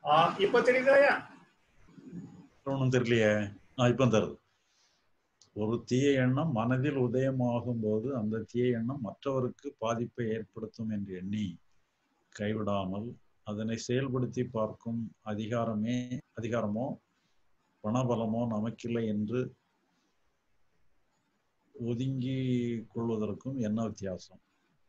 ஆ, இப்ப தெரியுதாயா ஒன்றும் தெரியலையே ஆ இப்போ தருது ஒரு தீய எண்ணம் மனதில் உதயமாகும் போது அந்த தீய எண்ணம் மற்றவருக்கு பாதிப்பை ஏற்படுத்தும் என்று எண்ணி கைவிடாமல் அதனை செயல்படுத்தி பார்க்கும் அதிகாரமே அதிகாரமோ பணபலமோ நமக்கில்லை என்று ஒதுங்கி கொள்வதற்கும் என்ன வித்தியாசம்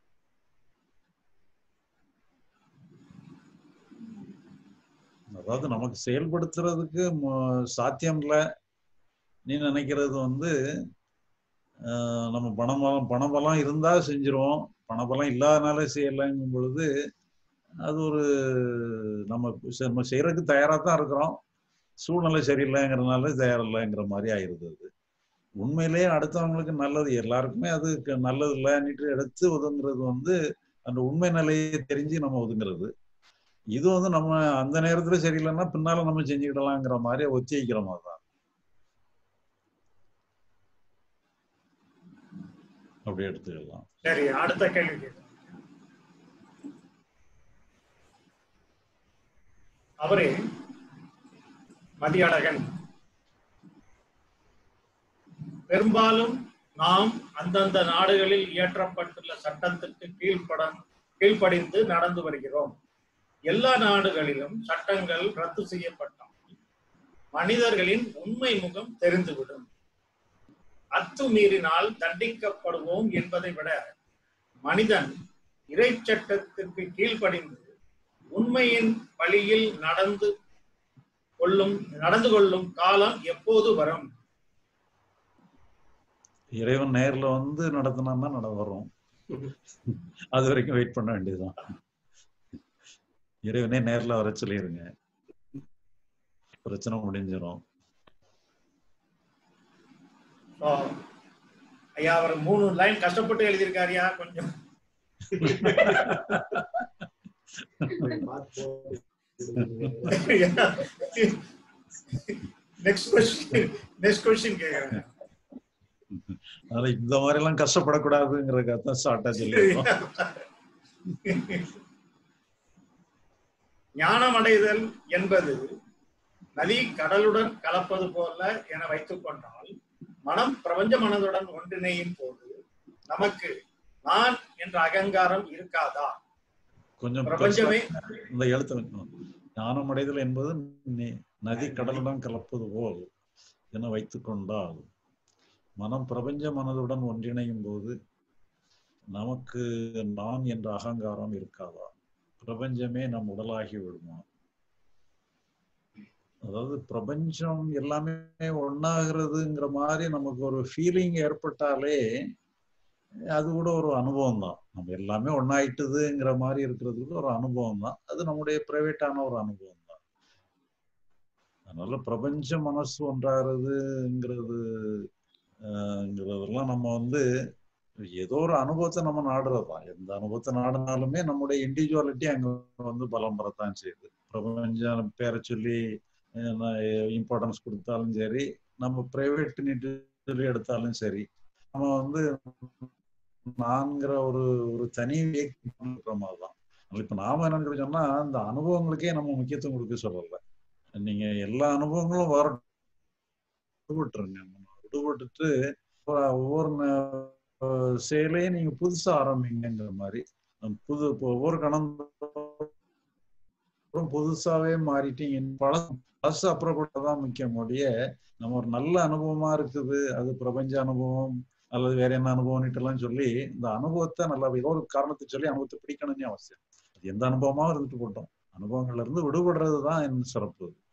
அதாவது நமக்கு செயல்படுத்துறதுக்கு ம- சாத்தியம் இல்லை நீ நினைக்கிறது வந்து ஆஹ், நம்ம பணபலம் பணபலம் இருந்தா செஞ்சிருவோம் பணபலம் இல்லாதனால செய்யலைங்கும் பொழுது அது ஒரு நம்ம செ- நம்ம செய்யறதுக்கு தயாரா தான் இருக்கிறோம் சூழ்நிலை சரியில்லைங்கிறதுனால தயாரில்லைங்கிற மாதிரி ஆயிருது அது உண்மையிலேயே அடுத்தவங்களுக்கு நல்லது எல்லாருக்குமே அது க- நல்லது இல்லைன்னுட்டு எடுத்து ஒதுங்குறது வந்து அந்த உண்மை நிலையை தெரிஞ்சு நம்ம ஒதுங்குறது இது வந்து நம்ம அந்த நேரத்துல சரியில்லைன்னா பின்னால நம்ம செஞ்சுக்கிடலாங்கிற மாதிரி ஒத்தி வைக்கிற மாதிரி தான் அப்படி எடுத்துக்கலாம் சரி அடுத்த கேள்வி கேட்கிறேன். அவரே மதியழகன் பெரும்பாலும் நாம் அந்தந்த நாடுகளில் இயற்றப்பட்டுள்ள சட்டத்துக்கு கீழ்ப்பட கீழ்ப்படிந்து நடந்து வருகிறோம் எல்லா நாடுகளிலும் சட்டங்கள் ரத்து செய்யப்பட்டால் மனிதர்களின் உண்மை முகம் தெரிந்துவிடும் அத்துமீறினால் தண்டிக்கப்படுவோம் என்பதை விட மனிதன் இறை சட்டத்திற்கு கீழ்ப்படிந்து உண்மையின் வழியில் நடந்து கொள்ளும் நடந்து கொள்ளும் காலம் எப்போது வரும் இறைவன் நேர்ல வந்து நடத்தினா நட வரும் அது வரைக்கும் வெயிட் பண்ண வேண்டியதுதான் இறைவனே நேர்ல வர சொல்லிருங்க பிரச்சனை முடிஞ்சிடும் So, ஐயா அவர் மூணு லைன் கஷ்டப்பட்டு எழுதியிருக்காருயா கொஞ்சம் நெக்ஸ்ட் கொஸ்டின் நெக்ஸ்ட் கொஸ்டின் கேக்குறேன் அதனால இந்த மாதிரி எல்லாம் கஷ்டப்படக்கூடாதுங்கிறதுக்காக தான் ஷார்ட்டா சொல்லியிருக்கோம் ஞானம் அடைதல் என்பது நதி கடலுடன் கலப்பது போல என வைத்துக் கொண்டால் மனம் பிரபஞ்ச மனதுடன் ஒன்றிணையும் போது நமக்கு நான் என்ற அகங்காரம் இருக்காதா கொஞ்சம் பிரபஞ்சமே இந்த எழுத்து வைக்கணும். ஞானம் அடைதல் என்பது நி- நதி கடலுடன் கலப்பது போல் என வைத்துக் கொண்டால் மனம் பிரபஞ்ச மனதுடன் ஒன்றிணையும் போது நமக்கு நான் என்ற அகங்காரம் இருக்காதா பிரபஞ்சமே நம் உடலாகி விடுமா அதாவது பிரபஞ்சம் எல்லாமே ஒன்னாகிறதுங்கிற மாதிரி நமக்கு ஒரு ஃபீலிங் ஏற்பட்டாலே அது கூட ஒரு அனுபவம் தான் நம்ம எல்லாமே ஒன்னாயிட்டுதுங்கிற மாதிரி இருக்கிறது கூட ஒரு அனுபவம் தான் அது நம்முடைய பிரைவேட்டான ஒரு அனுபவம் தான் அதனால பிரபஞ்ச மனசு ஒன்றாகிறதுங்கிறது ஆஹ்ங்கிறதெல்லாம் நம்ம வந்து ஏதோ ஒரு அனுபவத்தை நம்ம நாடுறது தான் எந்த அனுபவத்தை நாடினாலுமே நம்முடைய இண்டிவிஜுவாலிட்டி அங்க வந்து பலம் பெறத்தான் செய்யுது பிரபஞ்சம் பேரை சொல்லி இம்பார்ட்டன்ஸ் கொடுத்தாலும் சரி நம்ம பிரைவேட் சொல்லி எடுத்தாலும் சரி நம்ம வந்து நான்கிற ஒரு ஒரு தனி இருக்கிற மாதிரி தான் இப்ப நாம என்ன நினைக்கிறோம் சொன்னா அந்த அனுபவங்களுக்கே நம்ம முக்கியத்துவம் கொடுக்க சொல்லல நீங்க எல்லா அனுபவங்களும் வர விட்டுருங்க விடுபட்டுட்டு ஒவ்வொரு ந- செயலையும் நீங்க புதுசா ஆரம்பிங்கிற மாதிரி புது இப்போ ஒவ்வொரு கணம் புதுசாவே மாறிட்டீங்க பழச பழசு அப்புறப்பட்டதான் முக்கியம் ஒழிய நம்ம ஒரு நல்ல அனுபவமா இருக்குது அது பிரபஞ்ச அனுபவம் அல்லது வேற என்ன அனுபவம்னுட்டு எல்லாம் சொல்லி இந்த அனுபவத்தை நல்லா ஏதோ ஒரு காரணத்தை சொல்லி அனுபவத்தை பிடிக்கணும்னு அவசியம் அது எந்த அனுபவமா இருந்துட்டு போட்டோம் அனுபவங்கள்ல இருந்து விடுபடுறது தான் என் சிறப்பு